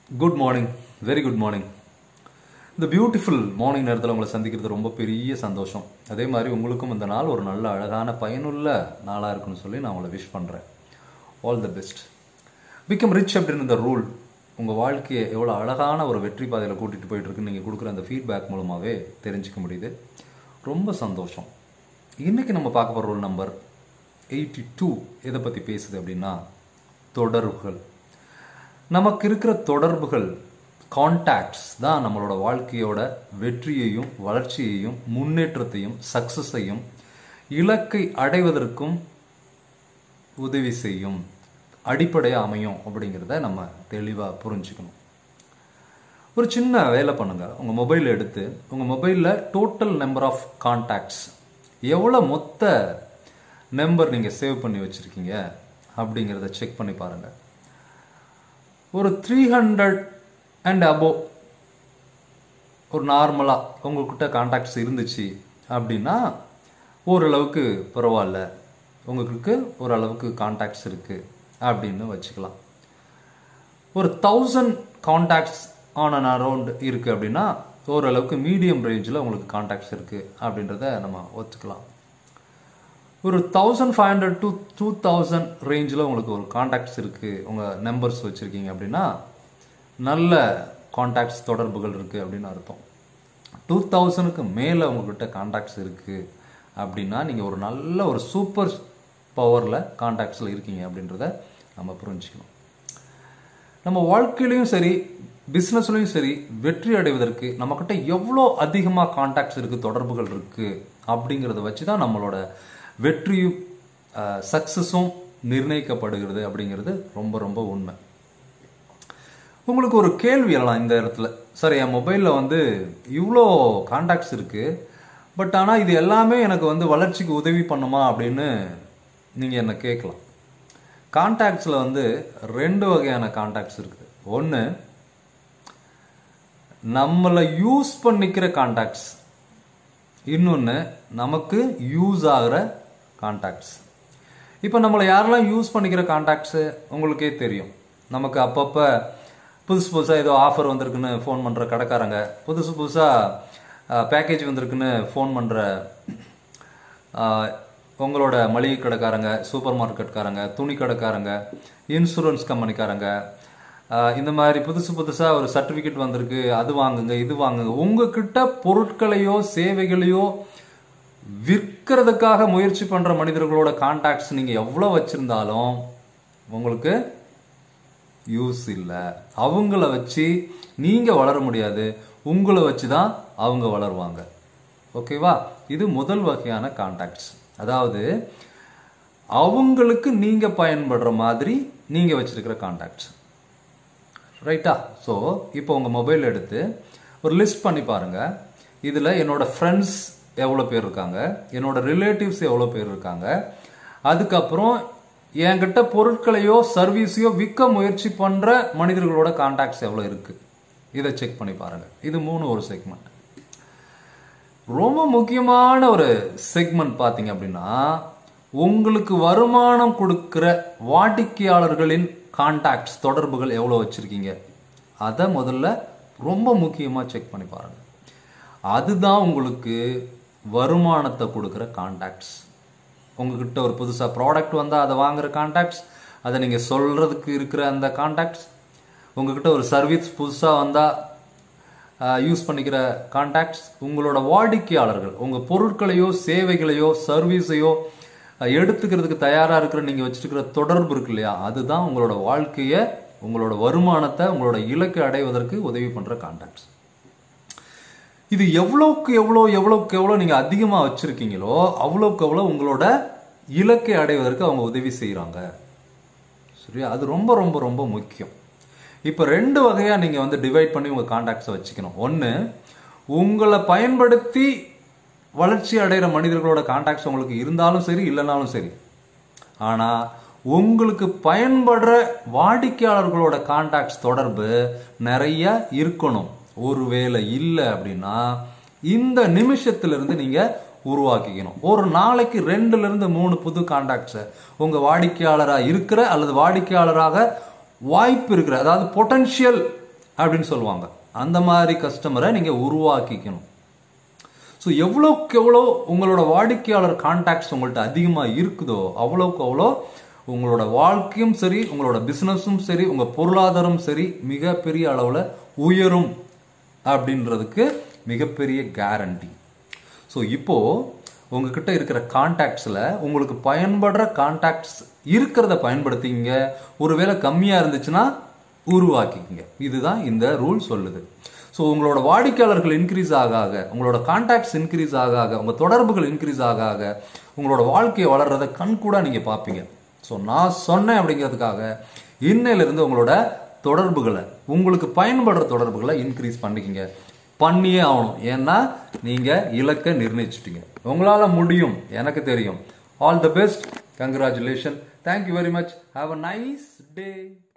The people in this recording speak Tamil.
good morning very good morning இந்த பியூட்டிஃபுல் மார்னிங் நேரத்தில் உங்களை சந்திக்கிறது ரொம்ப பெரிய சந்தோஷம் அதே மாதிரி உங்களுக்கும் இந்த நாள் ஒரு நல்ல அழகான பயனுள்ள நாளாக இருக்குன்னு சொல்லி நான் உங்களை விஷ் பண்ணுறேன் all the best become rich அப்படின்னு இந்த ரூல் உங்கள் வாழ்க்கையை எவ்வளோ அழகான ஒரு வெற்றி பாதையில் கூட்டிகிட்டு போயிட்டு இருக்குன்னு நீங்கள் கொடுக்குற அந்த ஃபீட்பேக் மூலமாகவே தெரிஞ்சுக்க முடியுது ரொம்ப சந்தோஷம் இன்றைக்கி நம்ம பார்க்க போகிற ரூல் நம்பர் எயிட்டி டூ எதை பற்றி பேசுது அப்படின்னா தொடர்புகள் நமக்கு இருக்கிற தொடர்புகள் கான்டாக்ட்ஸ் தான் நம்மளோட வாழ்க்கையோட வெற்றியையும் வளர்ச்சியையும் முன்னேற்றத்தையும் சக்சஸையும் இலக்கை அடைவதற்கும் உதவி செய்யும் அடிப்படையாக அமையும் அப்படிங்கிறத நம்ம தெளிவாக புரிஞ்சுக்கணும் ஒரு சின்ன வேலை பண்ணுங்க உங்கள் மொபைல் எடுத்து உங்கள் மொபைலில் டோட்டல் நம்பர் ஆஃப் கான்டாக்ட்ஸ் எவ்வளோ மொத்த நம்பர் நீங்கள் சேவ் பண்ணி வச்சுருக்கீங்க அப்படிங்கிறத செக் பண்ணி பாருங்கள் ஒரு த்ரீ ஹண்ட்ரட் அண்ட் அபோவ் ஒரு நார்மலாக உங்கள்கிட்ட கான்டாக்ட்ஸ் இருந்துச்சு அப்படின்னா ஓரளவுக்கு பரவாயில்ல உங்களுக்கு ஓரளவுக்கு கான்டாக்ட்ஸ் இருக்குது அப்படின்னு வச்சுக்கலாம் ஒரு thousand contacts on and around இருக்குது அப்படின்னா ஓரளவுக்கு மீடியம் ரேஞ்சில் உங்களுக்கு கான்டாக்ட்ஸ் இருக்குது அப்படின்றத நம்ம ஒத்துக்கலாம் ஒரு thousand five hundred to two thousand ரேஞ்சில் உங்களுக்கு ஒரு கான்டாக்ட்ஸ் இருக்குது உங்கள் நம்பர்ஸ் வச்சுருக்கீங்க அப்படின்னா நல்ல கான்டாக்ட்ஸ் தொடர்புகள் இருக்குது அப்படின்னு அர்த்தம் டூ தௌசண்ட்க்கு மேலே உங்கள்கிட்ட கான்டாக்ட்ஸ் இருக்குது அப்படின்னா நீங்கள் ஒரு நல்ல ஒரு சூப்பர் பவரில் கான்டாக்ட்ஸில் இருக்கீங்க அப்படின்றத நம்ம புரிஞ்சுக்கணும் நம்ம வாழ்க்கையிலையும் சரி பிஸ்னஸ்லையும் சரி வெற்றி அடைவதற்கு நம்மக்கிட்ட எவ்வளோ அதிகமாக கான்டாக்ட்ஸ் இருக்குது தொடர்புகள் இருக்குது அப்படிங்கிறத வச்சு தான் நம்மளோட வெற்றியும் சக்ஸஸும் நிர்ணயிக்கப்படுகிறது அப்படிங்கிறது ரொம்ப ரொம்ப உண்மை உங்களுக்கு ஒரு கேள்வி எழலாம் இந்த இடத்துல சார் என் மொபைலில் வந்து இவ்வளோ கான்டாக்ட்ஸ் இருக்குது பட் ஆனால் இது எல்லாமே எனக்கு வந்து வளர்ச்சிக்கு உதவி பண்ணுமா அப்படின்னு நீங்கள் என்னை கேட்கலாம் கான்டாக்ட்ஸில் வந்து ரெண்டு வகையான கான்டாக்ட்ஸ் இருக்குது ஒன்று நம்மளை யூஸ் பண்ணிக்கிற கான்டாக்ட்ஸ் இன்னொன்று நமக்கு யூஸ் ஆகிற கான்டாக்ட்ஸ் இப்போ நம்மளை யாரெல்லாம் யூஸ் பண்ணிக்கிற கான்டாக்ட்ஸு உங்களுக்கே தெரியும் நமக்கு அப்பப்போ புதுசு புதுசாக ஏதோ ஆஃபர் வந்திருக்குன்னு ஃபோன் பண்ணுற கடைக்காரங்க புதுசு புதுசாக பேக்கேஜ் வந்திருக்குன்னு ஃபோன் பண்ணுற உங்களோட மளிகை கடைக்காரங்க சூப்பர் மார்க்கெட்காரங்க துணி கடைக்காரங்க இன்சூரன்ஸ் கம்பெனிக்காரங்க இந்த மாதிரி புதுசு புதுசாக ஒரு சர்டிஃபிகேட் வந்திருக்கு அது வாங்குங்க இது வாங்குங்க உங்ககிட்ட பொருட்களையோ சேவைகளையோ விற்கிறதுக்காக முயற்சி பண்ணுற மனிதர்களோட கான்டாக்ட்ஸ் நீங்கள் எவ்வளோ வச்சுருந்தாலும் உங்களுக்கு யூஸ் இல்லை அவங்கள வச்சு நீங்கள் வளர முடியாது உங்களை வச்சு தான் அவங்க வளருவாங்க ஓகேவா இது முதல் வகையான கான்டாக்ட்ஸ் அதாவது அவங்களுக்கு நீங்கள் பயன்படுற மாதிரி நீங்கள் வச்சிருக்கிற கான்டாக்ட்ஸ் ரைட்டா ஸோ இப்போ உங்கள் மொபைல் எடுத்து ஒரு லிஸ்ட் பண்ணி பாருங்கள் இதில் என்னோட ஃப்ரெண்ட்ஸ் எவ்வளோ பேர் இருக்காங்க என்னோட ரிலேட்டிவ்ஸ் எவ்வளோ பேர் இருக்காங்க அதுக்கப்புறம் என்கிட்ட பொருட்களையோ சர்வீஸையோ விற்க முயற்சி பண்ணுற மனிதர்களோட கான்டாக்ட்ஸ் எவ்வளோ இருக்குது இதை செக் பண்ணி பாருங்கள் இது மூணு ஒரு செக்மெண்ட் ரொம்ப முக்கியமான ஒரு செக்மெண்ட் பார்த்தீங்க அப்படின்னா உங்களுக்கு வருமானம் கொடுக்குற வாடிக்கையாளர்களின் கான்டாக்ட்ஸ் தொடர்புகள் எவ்வளோ வச்சுருக்கீங்க அதை முதல்ல ரொம்ப முக்கியமாக செக் பண்ணி பாருங்கள் அதுதான் உங்களுக்கு வருமானத்தை கொடுக்குற கான்டாக்ட்ஸ் உங்ககிட்ட ஒரு புதுசாக ப்ராடக்ட் வந்தால் அதை வாங்குகிற கான்டாக்ட்ஸ் அதை நீங்கள் சொல்கிறதுக்கு இருக்கிற அந்த கான்டாக்ட்ஸ் உங்ககிட்ட ஒரு சர்வீஸ் புதுசாக வந்தால் யூஸ் பண்ணிக்கிற கான்டாக்ட்ஸ் உங்களோட வாடிக்கையாளர்கள் உங்கள் பொருட்களையோ சேவைகளையோ சர்வீஸையோ எடுத்துக்கிறதுக்கு தயாராக இருக்கிற நீங்கள் வச்சுருக்கிற தொடர்பு இருக்கு இல்லையா அதுதான் உங்களோட வாழ்க்கையை உங்களோட வருமானத்தை உங்களோட இலக்கை அடைவதற்கு உதவி பண்ணுற கான்டாக்ட்ஸ் இது எவ்வளோக்கு எவ்வளோ எவ்வளோக்கு எவ்வளோ நீங்கள் அதிகமாக வச்சுருக்கீங்களோ அவ்வளோக்கு எவ்வளோ உங்களோட இலக்கை அடைவதற்கு அவங்க உதவி செய்கிறாங்க சரியா அது ரொம்ப ரொம்ப ரொம்ப முக்கியம் இப்போ ரெண்டு வகையாக நீங்கள் வந்து டிவைட் பண்ணி உங்கள் கான்டாக்ட்ஸை வச்சுக்கணும் ஒன்று உங்களை பயன்படுத்தி வளர்ச்சி அடைகிற மனிதர்களோட கான்டாக்ட்ஸ் உங்களுக்கு இருந்தாலும் சரி இல்லைனாலும் சரி ஆனால் உங்களுக்கு பயன்படுற வாடிக்கையாளர்களோட கான்டாக்ட்ஸ் தொடர்பு நிறைய இருக்கணும் ஒருவேளை இல்லை அப்படின்னா இந்த நிமிஷத்திலிருந்து நீங்கள் உருவாக்கிக்கணும் ஒரு நாளைக்கு ரெண்டுல இருந்து மூணு புது கான்டாக்ட்ஸை உங்கள் வாடிக்கையாளராக இருக்கிற அல்லது வாடிக்கையாளராக வாய்ப்பு இருக்கிற அதாவது பொட்டன்ஷியல் அப்படின்னு சொல்லுவாங்க அந்த மாதிரி கஸ்டமரை நீங்கள் உருவாக்கிக்கணும் ஸோ எவ்வளோக்கு எவ்வளோ உங்களோட வாடிக்கையாளர் கான்டாக்ட்ஸ் உங்கள்கிட்ட அதிகமாக இருக்குதோ அவ்வளோக்கு அவ்வளோ உங்களோட வாழ்க்கையும் சரி உங்களோட பிஸ்னஸும் சரி உங்கள் பொருளாதாரம் சரி மிகப்பெரிய அளவில் உயரும் அப்படின்றதுக்கு மிகப்பெரிய கேரண்டி ஸோ இப்போது உங்ககிட்ட இருக்கிற கான்டாக்ட்ஸில் உங்களுக்கு பயன்படுற கான்டாக்ட்ஸ் இருக்கிறத பயன்படுத்திங்க ஒருவேளை கம்மியாக இருந்துச்சுன்னா உருவாக்கிக்கங்க இதுதான் இந்த ரூல் சொல்லுது ஸோ உங்களோட வாடிக்கையாளர்கள் இன்க்ரீஸ் ஆக ஆக உங்களோட கான்டாக்ட்ஸ் இன்க்ரீஸ் ஆக ஆக உங்கள் தொடர்புகள் இன்க்ரீஸ் ஆக ஆக உங்களோட வாழ்க்கையை வளர்றத கண் கூட நீங்கள் பார்ப்பீங்க ஸோ நான் சொன்னேன் அப்படிங்கிறதுக்காக இன்னையிலிருந்து உங்களோட தொடர்புகளை உங்களுக்கு பயன்படுற தொடர்புகளை இன்க்ரீஸ் பண்ணிக்கிங்க பண்ணியே ஆகணும் ஏன்னா நீங்கள் இலக்கை நிர்ணயிச்சிட்டீங்க உங்களால் முடியும் எனக்கு தெரியும் all the best congratulation thank you very much have a nice day